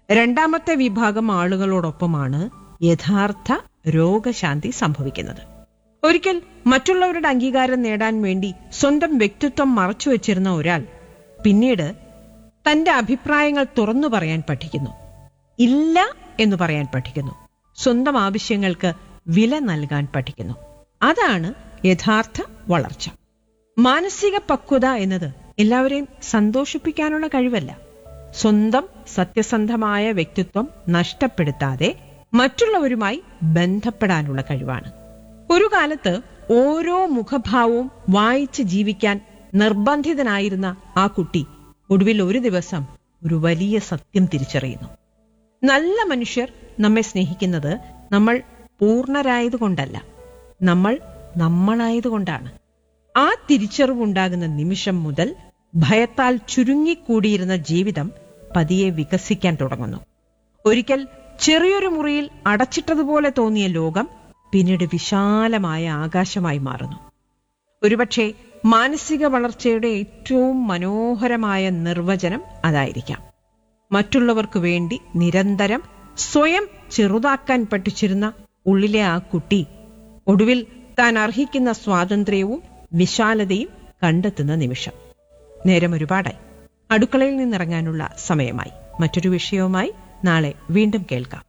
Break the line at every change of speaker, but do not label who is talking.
രണ്ടാമത്തെ വിഭാഗം ആളുകളോടൊപ്പമാണ് യഥാർത്ഥ രോഗശാന്തി സംഭവിക്കുന്നത് ഒരിക്കൽ മറ്റുള്ളവരുടെ അംഗീകാരം നേടാൻ വേണ്ടി സ്വന്തം വ്യക്തിത്വം മറച്ചുവെച്ചിരുന്ന ഒരാൾ പിന്നീട് തന്റെ അഭിപ്രായങ്ങൾ തുറന്നു പറയാൻ പഠിക്കുന്നു ഇല്ല എന്ന് പറയാൻ പഠിക്കുന്നു സ്വന്തം ആവശ്യങ്ങൾക്ക് വില നൽകാൻ പഠിക്കുന്നു അതാണ് യഥാർത്ഥ വളർച്ച മാനസിക പക്വത എന്നത് എല്ലാവരെയും സന്തോഷിപ്പിക്കാനുള്ള കഴിവല്ല സ്വന്തം സത്യസന്ധമായ വ്യക്തിത്വം നഷ്ടപ്പെടുത്താതെ മറ്റുള്ളവരുമായി ബന്ധപ്പെടാനുള്ള കഴിവാണ് ഒരു കാലത്ത് ഓരോ മുഖഭാവവും വായിച്ച് ജീവിക്കാൻ നിർബന്ധിതനായിരുന്ന ആ കുട്ടി ഒടുവിൽ ഒരു ദിവസം ഒരു വലിയ സത്യം തിരിച്ചറിയുന്നു നല്ല മനുഷ്യർ നമ്മെ സ്നേഹിക്കുന്നത് നമ്മൾ പൂർണ്ണരായതുകൊണ്ടല്ല നമ്മൾ നമ്മളായതുകൊണ്ടാണ് ആ തിരിച്ചറിവുണ്ടാകുന്ന നിമിഷം മുതൽ ഭയത്താൽ ചുരുങ്ങിക്കൂടിയിരുന്ന ജീവിതം പതിയെ വികസിക്കാൻ തുടങ്ങുന്നു ഒരിക്കൽ ചെറിയൊരു മുറിയിൽ അടച്ചിട്ടതുപോലെ തോന്നിയ ലോകം പിന്നീട് വിശാലമായ ആകാശമായി മാറുന്നു ഒരുപക്ഷെ മാനസിക വളർച്ചയുടെ ഏറ്റവും മനോഹരമായ നിർവചനം അതായിരിക്കാം മറ്റുള്ളവർക്ക് വേണ്ടി നിരന്തരം സ്വയം ചെറുതാക്കാൻ പഠിച്ചിരുന്ന ഉള്ളിലെ ആ കുട്ടി ഒടുവിൽ താൻ അർഹിക്കുന്ന സ്വാതന്ത്ര്യവും വിശാലതയും കണ്ടെത്തുന്ന നിമിഷം നേരം ഒരുപാടായി അടുക്കളയിൽ നിന്നിറങ്ങാനുള്ള സമയമായി മറ്റൊരു വിഷയവുമായി നാളെ വീണ്ടും കേൾക്കാം